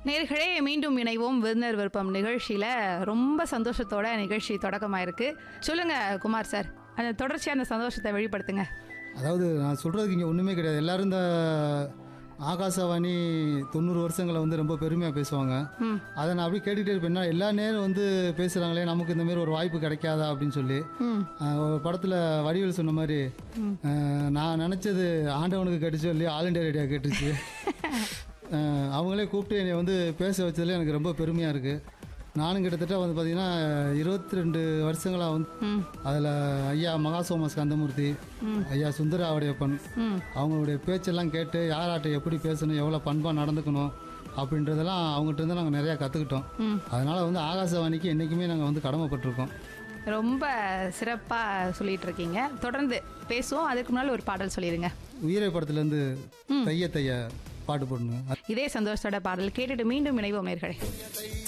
நேர்களே மீண்டும் இணைவோம் விருந்தினர் விருப்பம் நிகழ்ச்சியில் ரொம்ப சந்தோஷத்தோட நிகழ்ச்சி தொடக்கமாயிருக்கு சொல்லுங்க குமார் சார் அந்த தொடர்ச்சியாக அந்த சந்தோஷத்தை வெளிப்படுத்துங்க அதாவது நான் சொல்கிறதுக்கு இங்கே ஒன்றுமே கிடையாது எல்லாரும் இந்த ஆகாசவாணி தொண்ணூறு வருஷங்களை வந்து ரொம்ப பெருமையாக பேசுவாங்க ம் அதை நான் அப்படியே கேட்டுக்கிட்டே இருப்பேன் என்ன எல்லா நேரம் வந்து பேசுகிறாங்களே நமக்கு இந்த மாதிரி ஒரு வாய்ப்பு கிடைக்காதா அப்படின்னு சொல்லி ம் ஆஹ் ஒரு படத்தில் வடிவேல் சொன்ன மாதிரி ஆஹ் நான் நினச்சது ஆண்டவனுக்கு கேட்டுச்சோ இல்லையோ ஆல் இண்டியா ரேடியோ கேட்டுச்சு ஆஹ் அவங்களே கூப்பிட்டு என்னை வந்து பேச வச்சதுல எனக்கு ரொம்ப பெருமையாக இருக்குது நானும் கிட்டத்தட்ட வந்து பார்த்திங்கன்னா இருபத்தி ரெண்டு வருஷங்களாக வந்து ம் அதில் ஐயா மகாசோம ஸ்கந்தமூர்த்தி ஐயா சுந்தர ஆவடையப்பன் ம் அவங்களுடைய பேச்செல்லாம் கேட்டு யாராட்ட எப்படி பேசணும் எவ்வளோ பண்பாக நடந்துக்கணும் அப்படின்றதெல்லாம் அவங்ககிட்ட இருந்து நாங்கள் நிறையா கற்றுக்கிட்டோம் ம். அதனால் வந்து ஆகாசவாணிக்கு என்றைக்குமே நாங்கள் வந்து கடமைப்பட்டிருக்கோம் ரொம்ப சிறப்பாக சொல்லிட்டு இருக்கீங்க தொடர்ந்து பேசுவோம் அதுக்கு முன்னால் ஒரு பாடல் சொல்லிடுங்க உயிரை படத்துலேருந்து தைய தைய பாட்டு போடணும் இதே சந்தோஷத்தோட பாடல் கேட்டுட்டு மீண்டும் இணைவோம் நேர்களே